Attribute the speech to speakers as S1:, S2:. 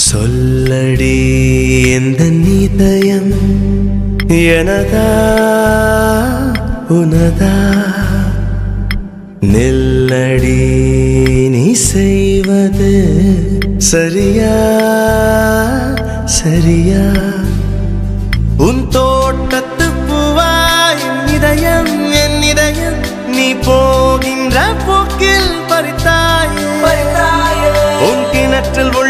S1: சொல்லடி எந்த நிதயம் எனதா உனதா நில்லடி நீ செய்வது சரியா சரியா உன் தோட்டத்து பூவாய் என் இதயம் என் இதயம் நீ போகின்ற போக்கில் பறித்தாயே உன் கிணற்றில் உள்ள